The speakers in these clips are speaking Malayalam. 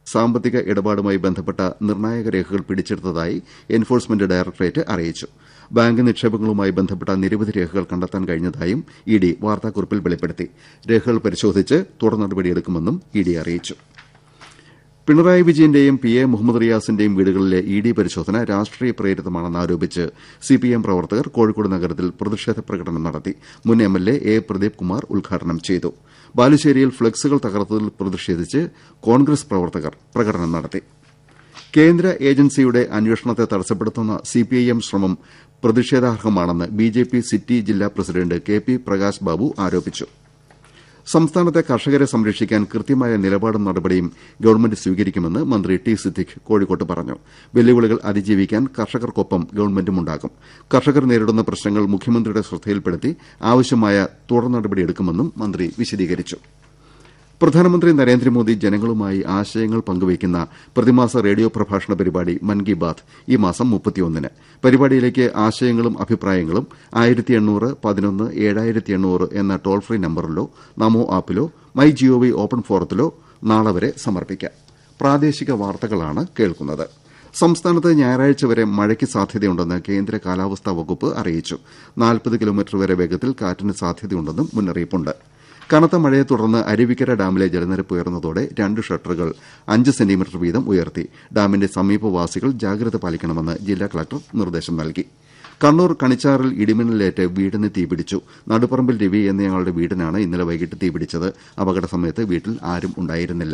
സാമ്പത്തിക ഇടപാടുമായി ബന്ധപ്പെട്ട നിർണായക രേഖകൾ പിടിച്ചെടുത്തതായി എൻഫോഴ്സ്മെന്റ് ഡയറക്ടറേറ്റ് അറിയിച്ചു ബാങ്ക് നിക്ഷേപങ്ങളുമായി ബന്ധപ്പെട്ട നിരവധി രേഖകൾ കണ്ടെത്താൻ കഴിഞ്ഞതായും ഇ ഡി വാർത്താക്കുറിപ്പിൽ വെളിപ്പെടുത്തി രേഖകൾ പരിശോധിച്ച് തുടർ നടപടിയെടുക്കുമെന്നും ഇ ഡി അറിയിച്ചു പിണറായി വിജയന്റെയും പി എ മുഹമ്മദ് റിയാസിന്റെയും വീടുകളിലെ ഇ ഡി പരിശോധന രാഷ്ട്രീയ പ്രേരിതമാണെന്ന് ആരോപിച്ച് സിപിഎം പ്രവർത്തകർ കോഴിക്കോട് നഗരത്തിൽ പ്രതിഷേധ പ്രകടനം നടത്തി മുൻ M L A A Pradeep Kumar ഉദ്ഘാടനം ചെയ്തു ബാലുശ്ശേരിയിൽ ഫ്ളക്സുകൾ തകർത്തതിൽ പ്രതിഷേധിച്ച് കോൺഗ്രസ് പ്രവർത്തകർ പ്രകടനം നടത്തി കേന്ദ്ര ഏജൻസിയുടെ അന്വേഷണത്തെ തടസ്സപ്പെടുത്തുന്ന സിപിഐഎം ശ്രമം പ്രതിഷേധാർഹമാണെന്ന് ബിജെപി സിറ്റി ജില്ലാ president K P Prakash Babu ആരോപിച്ചു സംസ്ഥാനത്തെ കർഷകരെ സംരക്ഷിക്കാൻ കൃത്യമായ നിലപാടും നടപടിയും ഗവൺമെന്റ് സ്വീകരിക്കുമെന്ന് മന്ത്രി ടി സിദ്ദിഖ് കോഴിക്കോട്ട് പറഞ്ഞു വെല്ലുവിളികൾ അതിജീവിക്കാൻ കർഷകർക്കൊപ്പം ഗവൺമെന്റുമുണ്ടാകും കർഷകർ നേരിടുന്ന പ്രശ്നങ്ങൾ മുഖ്യമന്ത്രിയുടെ ശ്രദ്ധയിൽപ്പെടുത്തി ആവശ്യമായ തുടർ നടപടിയെടുക്കുമെന്നും മന്ത്രി വിശദീകരിച്ചു പ്രധാനമന്ത്രി നരേന്ദ്രമോദി ജനങ്ങളുമായി ആശയങ്ങൾ പങ്കുവയ്ക്കുന്ന പ്രതിമാസ റേഡിയോ പ്രഭാഷണ പരിപാടി മൻ കി ബാത് ഈ മാസം മുപ്പത്തിയൊന്നിന് പരിപാടിയിലേക്ക് ആശയങ്ങളും അഭിപ്രായങ്ങളും ആയിരത്തി എണ്ണൂറ് പതിനൊന്ന് ഏഴായിരത്തി എണ്ണൂറ് എന്ന ടോൾ ഫ്രീ നമ്പറിലോ നമോ ആപ്പിലോ മൈ ജിഒവി ഓപ്പൺ ഫോറത്തിലോ നാളെ വരെ സമർപ്പിക്കാം പ്രാദേശിക വാർത്തകളാണ് കേൾക്കുന്നത് സംസ്ഥാനത്ത് ഞായറാഴ്ച വരെ മഴയ്ക്ക് സാധ്യതയുണ്ടെന്ന് കേന്ദ്ര കാലാവസ്ഥാ വകുപ്പ് അറിയിച്ചു നാൽപ്പത് കിലോമീറ്റർ വരെ വേഗത്തിൽ കാറ്റിന് സാധ്യതയുണ്ടെന്നും മുന്നറിയിപ്പുണ്ട് കനത്ത മഴയെ തുടർന്ന് അരുവിക്കര ഡാമിലെ ജലനിരപ്പ് ഉയർന്നതോടെ രണ്ട് ഷട്ടറുകൾ അഞ്ച് സെന്റിമീറ്റർ വീതം ഉയർത്തി ഡാമിന്റെ സമീപവാസികൾ ജാഗ്രത പാലിക്കണമെന്ന് ജില്ലാ കളക്ടർ നിർദ്ദേശം നൽകി കണ്ണൂർ കണിച്ചാറിൽ ഇടിമിന്നലേറ്റ് വീടിന് തീപിടിച്ചു നടുപ്പറമ്പിൽ രവി എന്നയാളുടെ വീടിനാണ് ഇന്നലെ വൈകിട്ട് തീപിടിച്ചത് അപകട സമയത്ത് വീട്ടിൽ ആരും ഉണ്ടായിരുന്നില്ല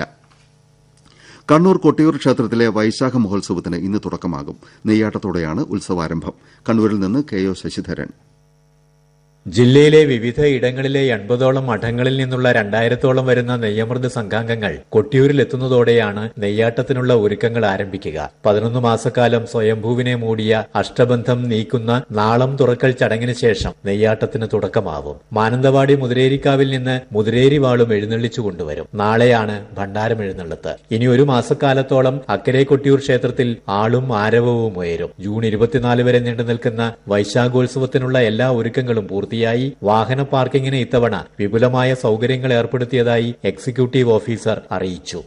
കണ്ണൂർ കൊട്ടിയൂർ ക്ഷേത്രത്തിലെ വൈശാഖ മഹോത്സവത്തിന് ഇന്ന് തുടക്കമാകും നെയ്യാട്ടത്തോടെയാണ് ഉത്സവാരംഭം കണ്ണൂരിൽ നിന്ന് കെ ഒ ശശിധരൻ ജില്ലയിലെ വിവിധ ഇടങ്ങളിലെ എൺപതോളം മഠങ്ങളിൽ നിന്നുള്ള രണ്ടായിരത്തോളം വരുന്ന നെയ്യമൃത് സംഘാംഗങ്ങൾ കൊട്ടിയൂരിലെത്തുന്നതോടെയാണ് നെയ്യാട്ടത്തിനുള്ള ഒരുക്കങ്ങൾ ആരംഭിക്കുക പതിനൊന്ന് മാസക്കാലം സ്വയംഭൂവിനെ മൂടിയ അഷ്ടബന്ധം നീക്കുന്ന നാളം തുറക്കൽ ചടങ്ങിന് ശേഷം നെയ്യാട്ടത്തിന് തുടക്കമാവും മാനന്തവാടി മുതിരേരിക്കാവിൽ നിന്ന് മുതിരേരി വാളും എഴുന്നള്ളിച്ചു കൊണ്ടുവരും നാളെയാണ് ഭണ്ഡാരം എഴുന്നള്ളത്ത് ഇനി ഒരു മാസക്കാലത്തോളം അക്കരെ കൊട്ടിയൂർ ക്ഷേത്രത്തിൽ ആളും ആരവവും ഉയരും ജൂൺ ഇരുപത്തിനാല് വരെ നീണ്ടു നിൽക്കുന്ന വൈശാഖോത്സവത്തിനുള്ള എല്ലാ ഒരുക്കങ്ങളും പൂർത്തി പൂർത്തിയായി വാഹന പാർക്കിങ്ങിന് ഇത്തവണ വിപുലമായ സൌകര്യങ്ങൾ ഏർപ്പെടുത്തിയതായി എക്സിക്യൂട്ടീവ് ഓഫീസർ അറിയിച്ചു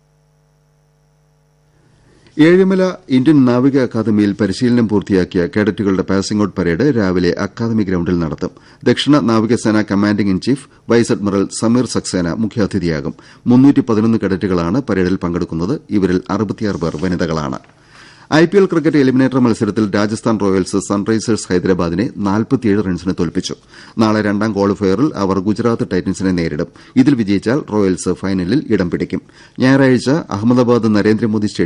ഏഴിമല ഇന്ത്യൻ നാവിക അക്കാദമിയിൽ പരിശീലനം പൂർത്തിയാക്കിയ കേഡറ്റുകളുടെ പാസിംഗ് ഔട്ട് പരേഡ് രാവിലെ അക്കാദമി ഗ്രൌണ്ടിൽ നടത്തും ദക്ഷിണ നാവികസേന commanding in chief vice admiral Sameer Saxena മുഖ്യാതിഥിയാകും കേഡറ്റുകളാണ് പരേഡിൽ പങ്കെടുക്കുന്നത് ഇവരിൽ അറുപത്തിയാറ് പേർ വനിതകളാണ് ഐപിഎൽ ക്രിക്കറ്റ് എലിമിനേറ്റർ മത്സരത്തിൽ രാജസ്ഥാൻ റോയൽസ് സൺറൈസേഴ്സ് ഹൈദരാബാദിനെ നാൽപ്പത്തിയേഴ് റൺസിന് തോൽപ്പിച്ചു നാളെ രണ്ടാം ക്വാളിഫയറിൽ അവർ ഗുജറാത്ത് ടൈറ്റൻസിനെ നേരിടും ഇതിൽ വിജയിച്ചാൽ റോയൽസ് ഫൈനലിൽ ഇടം പിടിക്കും ഞായറാഴ്ച അഹമ്മദാബാദ് നരേന്ദ്രമോദി